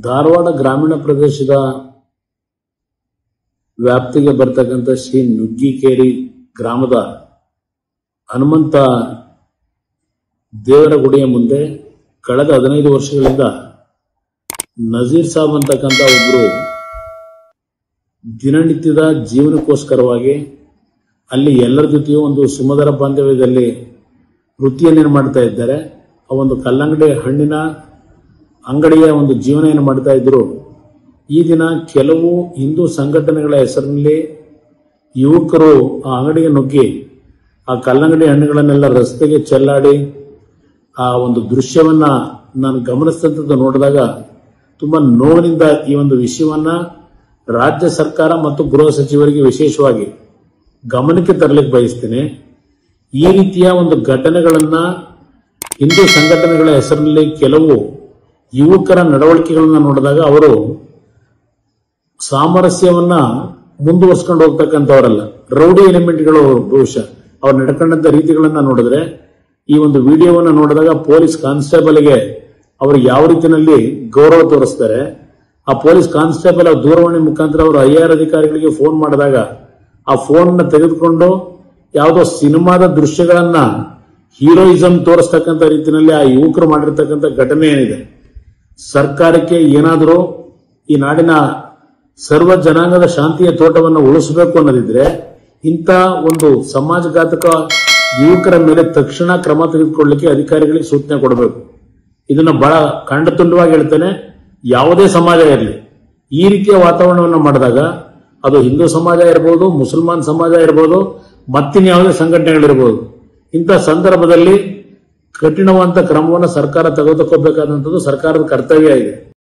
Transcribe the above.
ಧಾರವಾಡ ಗ್ರಾಮೀಣ ಪ್ರದೇಶದ ವ್ಯಾಪ್ತಿಗೆ ಬರ್ತಕ್ಕಂಥ ಶ್ರೀ ನುಗ್ಗಿಕೇರಿ ಗ್ರಾಮದ ಹನುಮಂತ ದೇವರ ಗುಡಿಯ ಮುಂದೆ ಕಳೆದ ಹದಿನೈದು ವರ್ಷಗಳಿಂದ ನಜೀರ್ ಸಾಬ್ ಅಂತಕ್ಕಂಥ ಒಬ್ಬರು ದಿನನಿತ್ಯದ ಜೀವನಕ್ಕೋಸ್ಕರವಾಗಿ ಅಲ್ಲಿ ಎಲ್ಲರ ಜೊತೆಯೂ ಒಂದು ಸುಮಧುರ ಬಾಂಧವ್ಯದಲ್ಲಿ ವೃತ್ತಿಯನ್ನೇನು ಮಾಡ್ತಾ ಇದ್ದಾರೆ ಆ ಒಂದು ಕಲ್ಲಂಗಡಿ ಹಣ್ಣಿನ ಅಂಗಡಿಯ ಒಂದು ಜೀವನ ಏನು ಮಾಡ್ತಾ ಇದ್ರು ಈ ದಿನ ಕೆಲವು ಹಿಂದೂ ಸಂಘಟನೆಗಳ ಹೆಸರಿನಲ್ಲಿ ಯುವಕರು ಆ ಅಂಗಡಿಗೆ ನುಗ್ಗಿ ಆ ಕಲ್ಲಂಗಡಿ ಹಣ್ಣುಗಳನ್ನೆಲ್ಲ ರಸ್ತೆಗೆ ಚೆಲ್ಲಾಡಿ ಆ ಒಂದು ದೃಶ್ಯವನ್ನ ನಾನು ಗಮನಿಸಿದಂಥದ್ದು ನೋಡಿದಾಗ ತುಂಬಾ ನೋವಿನಿಂದ ಈ ಒಂದು ವಿಷಯವನ್ನ ರಾಜ್ಯ ಸರ್ಕಾರ ಮತ್ತು ಗೃಹ ಸಚಿವರಿಗೆ ವಿಶೇಷವಾಗಿ ಗಮನಕ್ಕೆ ತರಲಿಕ್ಕೆ ಬಯಸ್ತೇನೆ ಈ ರೀತಿಯ ಒಂದು ಘಟನೆಗಳನ್ನ ಹಿಂದೂ ಸಂಘಟನೆಗಳ ಹೆಸರಿನಲ್ಲಿ ಕೆಲವು ಯುವಕರ ನಡವಳಿಕೆಗಳನ್ನ ನೋಡಿದಾಗ ಅವರು ಸಾಮರಸ್ಯವನ್ನ ಮುಂದುವರ್ಸ್ಕೊಂಡು ಹೋಗ್ತಕ್ಕಂಥವರಲ್ಲ ರೌಡಿ ಎಲಿಮೆಂಟ್ಗಳು ಬಹುಶಃ ಅವ್ರು ನಡ್ಕೊಂಡಂತ ರೀತಿಗಳನ್ನ ನೋಡಿದ್ರೆ ಈ ಒಂದು ವಿಡಿಯೋವನ್ನ ನೋಡಿದಾಗ ಪೊಲೀಸ್ ಕಾನ್ಸ್ಟೇಬಲ್ಗೆ ಅವರು ಯಾವ ರೀತಿಯಲ್ಲಿ ಗೌರವ ತೋರಿಸ್ತಾರೆ ಆ ಪೊಲೀಸ್ ಕಾನ್ಸ್ಟೇಬಲ್ ಆ ದೂರವಾಣಿ ಮುಖಾಂತರ ಅವರು ಐ ಆರ್ ಅಧಿಕಾರಿಗಳಿಗೆ ಫೋನ್ ಮಾಡಿದಾಗ ಆ ಫೋನ್ ನ ತೆಗೆದುಕೊಂಡು ಯಾವುದೋ ಸಿನಿಮಾದ ದೃಶ್ಯಗಳನ್ನ ಹೀರೋಯಿಸಂ ತೋರಿಸ್ತಕ್ಕಂಥ ರೀತಿಯಲ್ಲಿ ಆ ಯುವಕರು ಮಾಡಿರ್ತಕ್ಕಂಥ ಘಟನೆ ಏನಿದೆ ಸರ್ಕಾರಕ್ಕೆ ಏನಾದರೂ ಈ ನಾಡಿನ ಸರ್ವ ಜನಾಂಗದ ಶಾಂತಿಯ ತೋಟವನ್ನು ಉಳಿಸಬೇಕು ಅನ್ನೋದಿದ್ರೆ ಇಂಥ ಒಂದು ಸಮಾಜಘಾತಕ ಯುವಕರ ಮೇಲೆ ತಕ್ಷಣ ಕ್ರಮ ತೆಗೆದುಕೊಳ್ಳಲಿಕ್ಕೆ ಅಧಿಕಾರಿಗಳಿಗೆ ಸೂಚನೆ ಕೊಡಬೇಕು ಇದನ್ನ ಬಹಳ ಖಂಡತುಂಡವಾಗಿ ಹೇಳ್ತೇನೆ ಯಾವುದೇ ಸಮಾಜ ಇರಲಿ ಈ ರೀತಿಯ ವಾತಾವರಣವನ್ನು ಮಾಡಿದಾಗ ಅದು ಹಿಂದೂ ಸಮಾಜ ಇರಬಹುದು ಮುಸಲ್ಮಾನ್ ಸಮಾಜ ಇರಬಹುದು ಮತ್ತಿನ್ಯಾವುದೇ ಸಂಘಟನೆಗಳಿರ್ಬೋದು ಇಂಥ ಸಂದರ್ಭದಲ್ಲಿ ಕಠಿಣವಾದಂತ ಕ್ರಮವನ್ನು ಸರ್ಕಾರ ತೆಗೆದುಕೋಬೇಕಾದಂಥದ್ದು ಸರ್ಕಾರದ ಕರ್ತವ್ಯ ಇದೆ